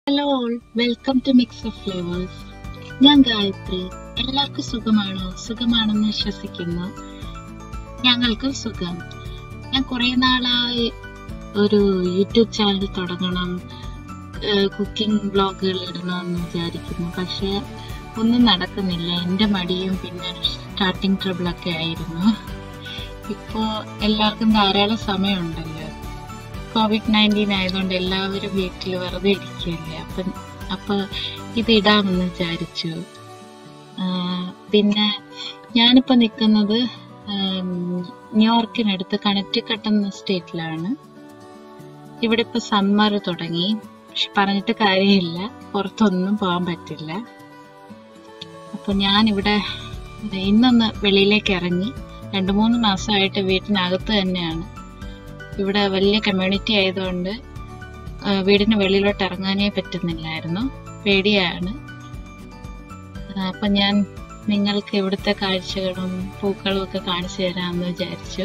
Hello all welcome to mix of flavours ഞാൻ ഗായത്രി എല്ലാവർക്കും സുഖമാണോ സുഖമാണെന്ന് വിശ്വസിക്കുന്നു ഞങ്ങൾക്കും സുഖം ഞാൻ കുറേ നാളായി ഒരു യൂട്യൂബ് ചാനൽ തുടങ്ങണം കുക്കിംഗ് വ്ളോഗുകൾ ഇടണമെന്ന് വിചാരിക്കുന്നു പക്ഷേ ഒന്നും നടക്കുന്നില്ല എൻ്റെ മടിയും പിന്നെ സ്റ്റാർട്ടിങ് ട്രബിളൊക്കെ ആയിരുന്നു ഇപ്പോൾ എല്ലാവർക്കും ധാരാളം സമയമുണ്ടല്ലോ കോവിഡ് നയൻറ്റീൻ ആയതുകൊണ്ട് എല്ലാവരും വീട്ടിൽ വെറുതെ ഇരിക്കുകയല്ലേ അപ്പം അപ്പൊ ഇത് ഇടാമെന്ന് വിചാരിച്ചു ആ, പിന്നെ ഞാനിപ്പോ നിൽക്കുന്നത് ന്യൂയോർക്കിനടുത്ത് കണക്റ്റിക്കട്ട് എന്ന സ്റ്റേറ്റിലാണ് ഇവിടെ ഇപ്പൊ സമ്മർ തുടങ്ങി പക്ഷെ പറഞ്ഞിട്ട് കാര്യമില്ല പുറത്തൊന്നും പോകാൻ പറ്റില്ല അപ്പൊ ഞാനിവിടെ ഇന്നൊന്ന് വെളിയിലേക്ക് ഇറങ്ങി രണ്ടു മൂന്ന് മാസമായിട്ട് വീട്ടിനകത്ത് തന്നെയാണ് ഇവിടെ വലിയ കമ്മ്യൂണിറ്റി ആയതുകൊണ്ട് ആ, വീടിന് വെളിയിലോട്ട് ഇറങ്ങാനേ പറ്റുന്നില്ലായിരുന്നു പേടിയാണ് ആ, അപ്പൊ ഞാൻ നിങ്ങൾക്ക് ഇവിടുത്തെ കാഴ്ചകളും പൂക്കളും ഒക്കെ കാണിച്ചു തരാമെന്ന് വിചാരിച്ചു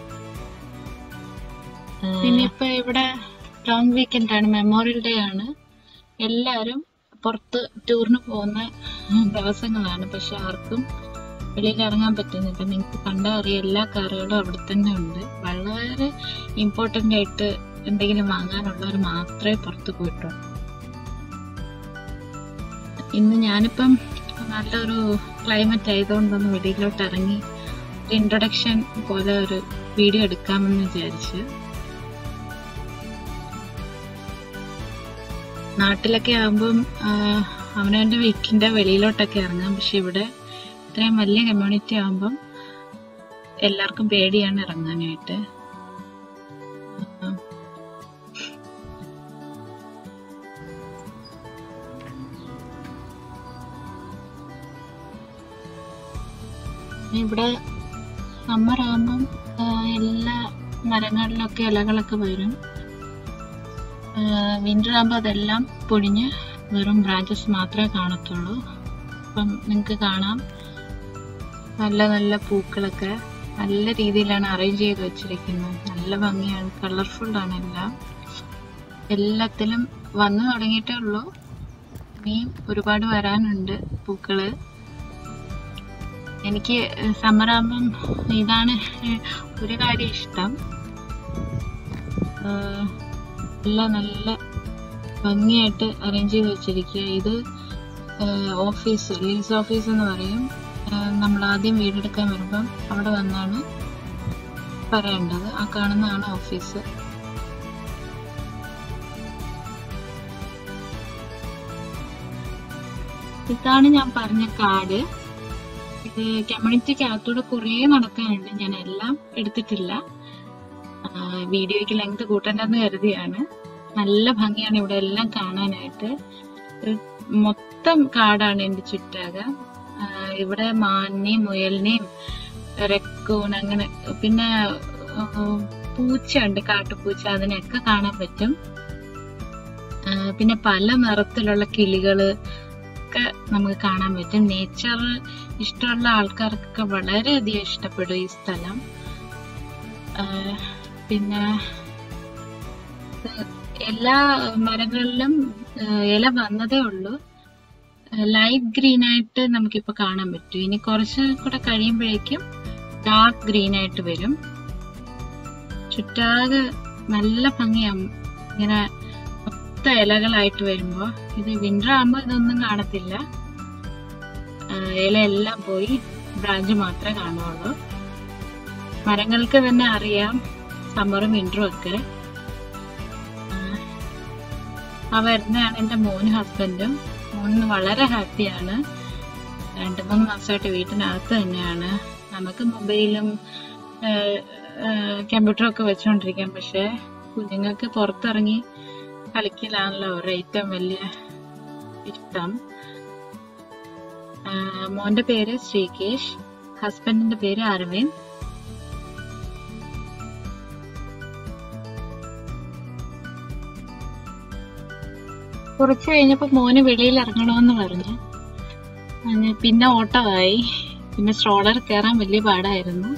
പിന്നെ ഇപ്പൊ ഇവിടെ ലോങ് വീക്കെൻഡ് ആണ് മെമ്മോറിയൽ ഡേ ആണ് എല്ലാരും പുറത്ത് ടൂറിന് പോകുന്ന ദിവസങ്ങളാണ് പക്ഷെ ആർക്കും വെളിയിൽ ഇറങ്ങാൻ പറ്റുന്നില്ല നിങ്ങൾക്ക് കണ്ടാൽ അറിയാം എല്ലാ കാറുകളും അവിടെ തന്നെ ഉണ്ട് വളരെ ഇമ്പോർട്ടന്റ് ആയിട്ട് എന്തെങ്കിലും വാങ്ങാനുള്ളവർ മാത്രമേ പുറത്ത് പോയിട്ടുള്ളൂ ഇന്ന് ഞാനിപ്പം നല്ലൊരു ക്ലൈമറ്റ് ആയതുകൊണ്ടൊന്ന് വെളിയിലോട്ട് ഇറങ്ങി ഒരു ഇൻട്രൊഡക്ഷൻ പോലെ ഒരു വീഡിയോ എടുക്കാമെന്ന് വിചാരിച്ചു നാട്ടിലൊക്കെ ആകുമ്പം ആഹ്, അവനവന്റെ വീക്കിന്റെ വെളിയിലോട്ടൊക്കെ ഇറങ്ങാം പക്ഷെ ഇവിടെ ഇത്രയും വലിയ കമ്മ്യൂണിറ്റി ആകുമ്പം എല്ലാവർക്കും പേടിയാണ് ഇറങ്ങാനായിട്ട് ആഹ്. ഇവിടെ സമ്മർ ആകുമ്പം ആഹ്, എല്ലാ മരങ്ങളിലൊക്കെ ഇലകളൊക്കെ വരും വിന്റർ ആകുമ്പോൾ അതെല്ലാം പൊടിഞ്ഞ് വെറും ബ്രാഞ്ചസ് മാത്രമേ കാണത്തുള്ളൂ അപ്പം നിങ്ങൾക്ക് കാണാം നല്ല നല്ല പൂക്കളൊക്കെ നല്ല രീതിയിലാണ് അറേഞ്ച് ചെയ്ത് വെച്ചിരിക്കുന്നത് നല്ല ഭംഗിയാണ് കളർഫുൾ ആണ് എല്ലാം എല്ലാത്തിലും വന്നു തുടങ്ങിയിട്ടേ ഉള്ളൂ ഇനിയും ഒരുപാട് വരാനുണ്ട് പൂക്കള് എനിക്ക് സമ്മർ ആകുമ്പം ഇതാണ് ഒരു കാര്യം ഇഷ്ടം ആഹ് എല്ലാം നല്ല ഭംഗിയായിട്ട് അറേഞ്ച് ചെയ്ത് വെച്ചിരിക്കുക ഇത് ഓഫീസ് ലീസ് ഓഫീസ് എന്ന് പറയും നമ്മൾ ആദ്യം വീടെടുക്കാൻ വരുമ്പം അവിടെ വന്നാണ് പറയേണ്ടത് ആ കാണുന്നതാണ് ഓഫീസ് ഇതാണ് ഞാൻ പറഞ്ഞ കാട് ഇത് കമ്മ്യൂണിറ്റിക്ക് അകത്തൂടെ കുറേ നടക്കാനുണ്ട് ഞാൻ എല്ലാം എടുത്തിട്ടില്ല ആഹ് വീഡിയോയ്ക്ക് ലെങ്ത് കൂട്ടണ്ടെന്ന് കരുതിയാണ് നല്ല ഭംഗിയാണ് ഇവിടെ എല്ലാം കാണാനായിട്ട് ഒരു മൊത്തം കാടാണ് എന്റെ ചുറ്റാകെ ആഹ് ഇവിടെ മാനിനെയും മുയലിനെയും റെക്കൂൺ അങ്ങനെ പിന്നെ ആഹ് പൂച്ചയുണ്ട് കാട്ടുപൂച്ച അതിനെയൊക്കെ കാണാൻ പറ്റും ആഹ് പിന്നെ പല നിറത്തിലുള്ള കിളികള് ഒക്കെ നമുക്ക് കാണാൻ പറ്റും നേച്ചർ ഇഷ്ടമുള്ള ആൾക്കാർക്കൊക്കെ വളരെയധികം ഇഷ്ടപ്പെടും ഈ സ്ഥലം ആഹ് പിന്നെ ഏഹ് എല്ലാ മരങ്ങളിലും ഏഹ് ഇല വന്നതേ ഉള്ളൂ ലൈറ്റ് ഗ്രീൻ ആയിട്ട് നമുക്കിപ്പോ കാണാൻ പറ്റും ഇനി കുറച്ച് കൂടെ കഴിയുമ്പോഴേക്കും ഡാർക്ക് ഗ്രീൻ ആയിട്ട് വരും ചുറ്റാകെ നല്ല ഭംഗിയാവും ഇങ്ങനെ ഒത്ത ഇലകളായിട്ട് വരുമ്പോ ഇത് വിന്റർ ആകുമ്പോ ഇതൊന്നും കാണത്തില്ല ആഹ് ഇല എല്ലാം പോയി ബ്രാഞ്ച് മാത്രമേ കാണുള്ളൂ മരങ്ങൾക്ക് തന്നെ അറിയാം സമ്മറും വിന്ററും ഒക്കെ ആഹ് ആ വരുന്നതാണ് എന്റെ മോനും ഹസ്ബൻഡും മോന് വളരെ ഹാപ്പിയാണ് രണ്ടു മൂന്ന് മാസമായിട്ട് വീട്ടിനകത്ത് തന്നെയാണ് നമുക്ക് മൊബൈലും കമ്പ്യൂട്ടറും ഒക്കെ വെച്ചുകൊണ്ടിരിക്കാം പക്ഷെ കുഞ്ഞുങ്ങൾക്ക് പുറത്തിറങ്ങി കളിക്കലാണല്ലോ അവരുടെ ഏറ്റവും വലിയ ഇഷ്ടം ആഹ് മോന്റെ പേര് ശ്രീകേഷ് ഹസ്ബൻഡിന്റെ പേര് അരവിന്ദ് കുറച്ച് കഴിഞ്ഞപ്പോ മോന് വെളിയിൽ ഇറങ്ങണമെന്ന് പറഞ്ഞു അങ്ങനെ പിന്നെ ഓട്ടമായി പിന്നെ സ്ട്രോളർ കയറാൻ വലിയ പാടായിരുന്നു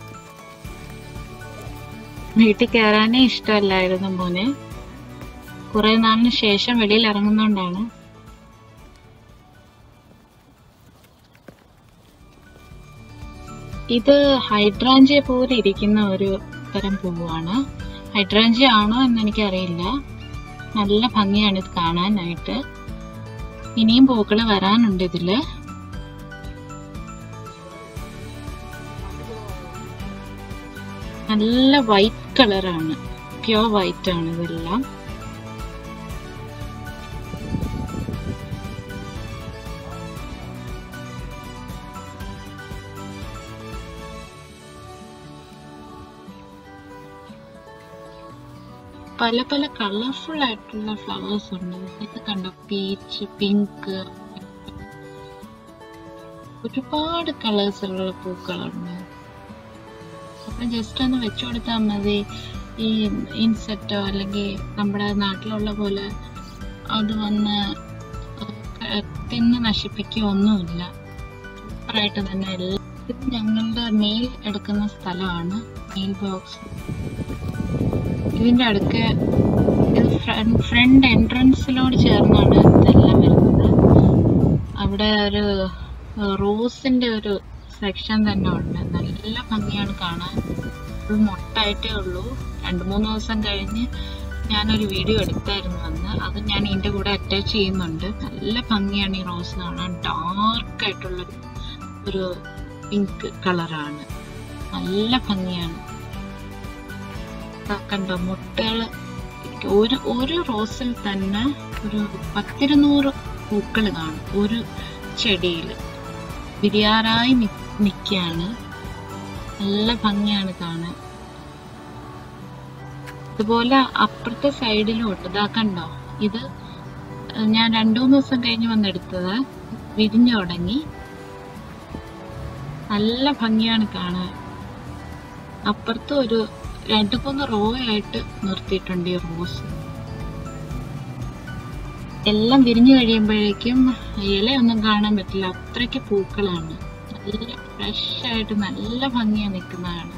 വീട്ടിൽ കയറാനേ ഇഷ്ടമല്ലായിരുന്നു മോനെ കുറെ നാളിന് ശേഷം വെളിയിൽ ഇറങ്ങുന്നോണ്ടാണ് ഇത് ഹൈഡ്രാഞ്ചിയ പോലെ ഇരിക്കുന്ന ഒരു തരം പൂവാണ് ഹൈഡ്രാഞ്ചിയ ആണോ എന്ന് എനിക്കറിയില്ല നല്ല ഭംഗിയാണ് ഇത് കാണാനായിട്ട് ഇനിയും പൂക്കൾ വരാനുണ്ട് ഇതില് നല്ല വൈറ്റ് കളറാണ് പ്യോർ വൈറ്റ് ആണ് ഇതെല്ലാം പല പല കളർഫുൾ ആയിട്ടുള്ള ഫ്ലവേഴ്സ് ഉണ്ട് ഇത് കണ്ടോ പീച്ച് പിങ്ക് ഒരുപാട് കളേഴ്സ് ഉള്ള പൂക്കളുണ്ട് അപ്പൊ ജസ്റ്റ് ഒന്ന് വെച്ചു കൊടുത്താൽ മതി ഈ ഇൻസെക്റ്റോ അല്ലെങ്കിൽ നമ്മുടെ നാട്ടിലുള്ള പോലെ അത് വന്ന് ക- തിന്ന് നശിപ്പിക്കുകയോ ഒന്നുമില്ല സൂപ്പറായിട്ട് തന്നെ എല്ലാം ഇത് ഞങ്ങളുടെ നെയിൽ എടുക്കുന്ന സ്ഥലമാണ് നെയിൽ ബോക്സ് ഇതിന്റെ അടുക്ക ഇത് ഫ്രണ്ട് എൻട്രൻസിനോട് ചേർന്നാണ് ഇതെല്ലാം വരുന്നത് അവിടെ ഒരു റോസിന്റെ ഒരു സെക്ഷൻ തന്നെ ഉണ്ട് നല്ല ഭംഗിയാണ് കാണാൻ ഫുൾ മൊട്ടായിട്ടേ ഉള്ളൂ രണ്ട് മൂന്ന് ദിവസം കഴിഞ്ഞ് ഞാനൊരു വീഡിയോ എടുത്തായിരുന്നു അന്ന് അത് ഞാൻ ഇതിന്റെ കൂടെ അറ്റാച്ച് ചെയ്യുന്നുണ്ട് നല്ല ഭംഗിയാണ് ഈ റോസ് കാണാൻ ഡാർക്ക് ആയിട്ടുള്ള ഒരു പിങ്ക് കളറാണ് നല്ല ഭംഗിയാണ് ദാ കണ്ടോ മുട്ടകള് ഒരു ഒരു റോസിൽ തന്നെ ഒരു പത്തിരുന്നൂറ് പൂക്കൾ കാണും ഒരു ചെടിയിൽ വിരിയാറായി നിൽക്കുകയാണ് നല്ല ഭംഗിയാണ് കാണാൻ ഇതുപോലെ അപ്പുറത്തെ സൈഡിലും ഉണ്ട് ഇതാ കണ്ടോ ഇത് ഞാൻ രണ്ടു മൂന്ന് ദിവസം കഴിഞ്ഞ് വന്നെടുത്തത് വിരിഞ്ഞു തുടങ്ങി നല്ല ഭംഗിയാണ് കാണാൻ അപ്പുറത്ത് ഒരു രണ്ടു മൂന്ന് റോ ആയിട്ട് നിർത്തിയിട്ടുണ്ട് ഈ റോസ് എല്ലാം വിരിഞ്ഞു കഴിയുമ്പോഴേക്കും ഇലയൊന്നും കാണാൻ പറ്റില്ല അത്രയ്ക്ക് പൂക്കളാണ് നല്ല ഫ്രഷ് ആയിട്ട് നല്ല ഭംഗിയാ നിൽക്കുന്നതാണ്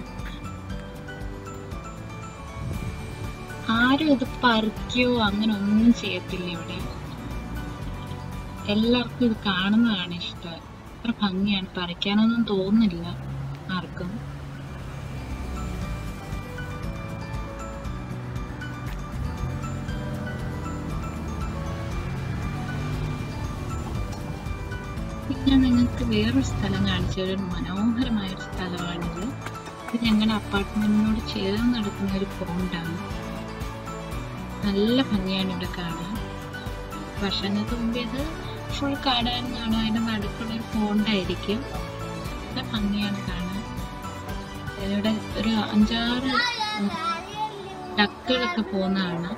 ആരും ഇത് പറിക്കുകയോ അങ്ങനെ ഒന്നും ചെയ്യത്തില്ല ഇവിടെ എല്ലാവർക്കും ഇത് കാണുന്നതാണ് ഇഷ്ടം അത്ര ഭംഗിയാണ് പറിക്കാനൊന്നും തോന്നുന്നില്ല ആർക്കും പിന്നെ നിങ്ങൾക്ക് വേറൊരു സ്ഥലം കാണിച്ച ഒരു മനോഹരമായ ഒരു സ്ഥലമാണിത് ഇത് ഞങ്ങളുടെ അപ്പാർട്ട്മെന്റിനോട് ചേർന്ന് നടക്കുന്ന ഒരു പോണ്ടാണ് നല്ല ഭംഗിയാണ് ഇവിടെ കാണാൻ വർഷങ്ങൾക്ക് മുമ്പ് ഇത് ഫുൾ കാടായിരുന്നാണ് അതിന്റെ നടുക്കുള്ള ഒരു പോണ്ടായിരിക്കും നല്ല ഭംഗിയാണ് കാണാൻ ഇവിടെ ഒരു അഞ്ചാറ് ഡക്കുകളൊക്കെ പോകുന്നതാണ്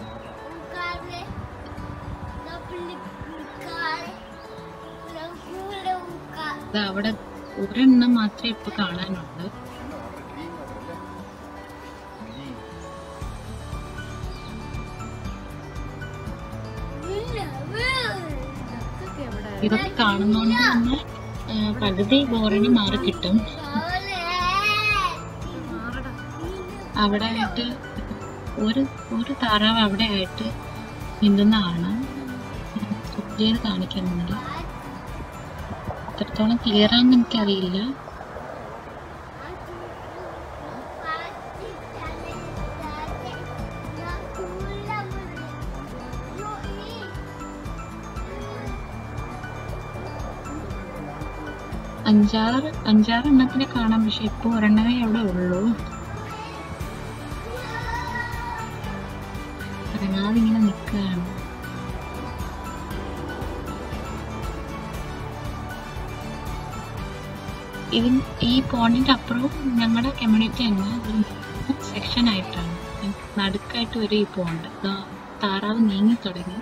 ഇത് അവിടെ ഒരെണ്ണം മാത്രമേ ഇപ്പൊ കാണാനുള്ളൂ ഇതൊക്കെ കാണുന്നോണ്ട് തന്നെ ആ, പകുതി ബോറടി മാറി കിട്ടും അവിടെ ആയിട്ട് ഒരു ഒരു താറാവ് അവിടെ ആയിട്ട് നീന്തുന്നതാണ് ചെയ്ത് കാണിക്കുന്നുണ്ട് എത്രത്തോളം ക്ലിയർ ആണെന്ന് എനിക്കറിയില്ല അഞ്ചാറ് അഞ്ചാറ് എണ്ണത്തിനെ കാണാം പക്ഷെ ഇപ്പൊ ഒരെണ്ണമേ അവിടെ ഉള്ളൂ ഇറങ്ങാതെ ഇങ്ങനെ നിൽക്കുകയാണ് ഇതിൻ ഈ പോണ്ടിന്റെ അപ്പുറവും ഞങ്ങളുടെ കമ്മ്യൂണിറ്റി തന്നെ ഒരു സെക്ഷൻ ആയിട്ടാണ് നടുക്കായിട്ട് വരും ഈ പോണ്ട് ദാ താറാവ് നീങ്ങി തുടങ്ങി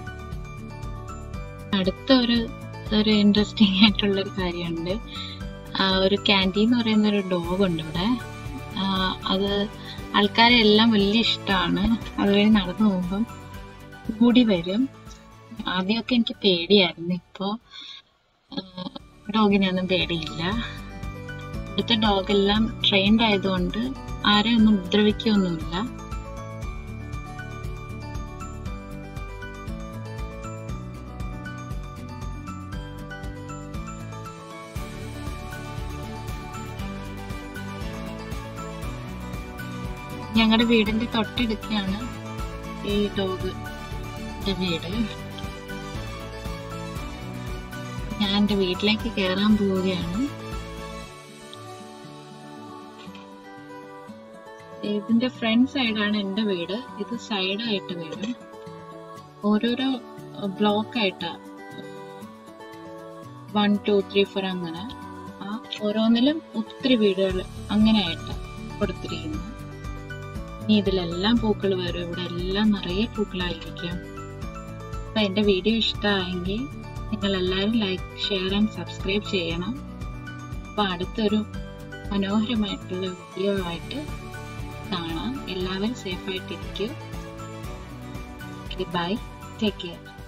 അടുത്ത ഒരു ഒരു ഇൻട്രസ്റ്റിംഗ് ആയിട്ടുള്ള ഒരു കാര്യമുണ്ട് ആ, ഒരു ക്യാൻഡി എന്ന് പറയുന്ന ഒരു ഡോഗ് ഉണ്ട് ഇവിടെ ആ, അത് ആൾക്കാരെ എല്ലാം വലിയ ഇഷ്ടമാണ് അതുവഴി നടന്നു പോകുമ്പം കൂടി വരും ആദ്യമൊക്കെ എനിക്ക് പേടിയായിരുന്നു ഇപ്പോ ഡോഗിനെ ഒന്നും പേടിയില്ല ഇവിടുത്തെ ഡോഗ് എല്ലാം ട്രെയിൻഡ് ആയതുകൊണ്ട് ആരെയും ഒന്നും ഉപദ്രവിക്കുകയൊന്നുമില്ല ഞങ്ങളുടെ വീടിന്റെ തൊട്ടടുക്കാണ് ഈ ഡോഗ് വീട് ഞാൻ എന്റെ വീട്ടിലേക്ക് കയറാൻ പോവുകയാണ് ഇതിന്റെ ഫ്രണ്ട് സൈഡാണ് എന്റെ വീട് ഇത് സൈഡായിട്ട് വരും ഓരോരോ ബ്ലോക്ക് ആയിട്ടാ വൺ ടു ത്രീ ഫോർ അങ്ങനെ ആ ഓരോന്നിലും ഒത്തിരി വീടുകൾ അങ്ങനെ ആയിട്ടാ കൊടുത്തിരിക്കുന്നത് ഇനി ഇതിലെല്ലാം പൂക്കൾ വരും ഇവിടെ എല്ലാം നിറയെ പൂക്കളായിരിക്കും അപ്പൊ എന്റെ വീഡിയോ ഇഷ്ടമായെങ്കിൽ നിങ്ങൾ എല്ലാവരും ലൈക്ക് ഷെയർ ആൻഡ് സബ്സ്ക്രൈബ് ചെയ്യണം അപ്പൊ അടുത്തൊരു മനോഹരമായിട്ടുള്ള വീഡിയോ ആയിട്ട് കാണാം എല്ലാവരും സേഫ് ആയിട്ടിരിക്കും ബൈ ടേക്ക് കെയർ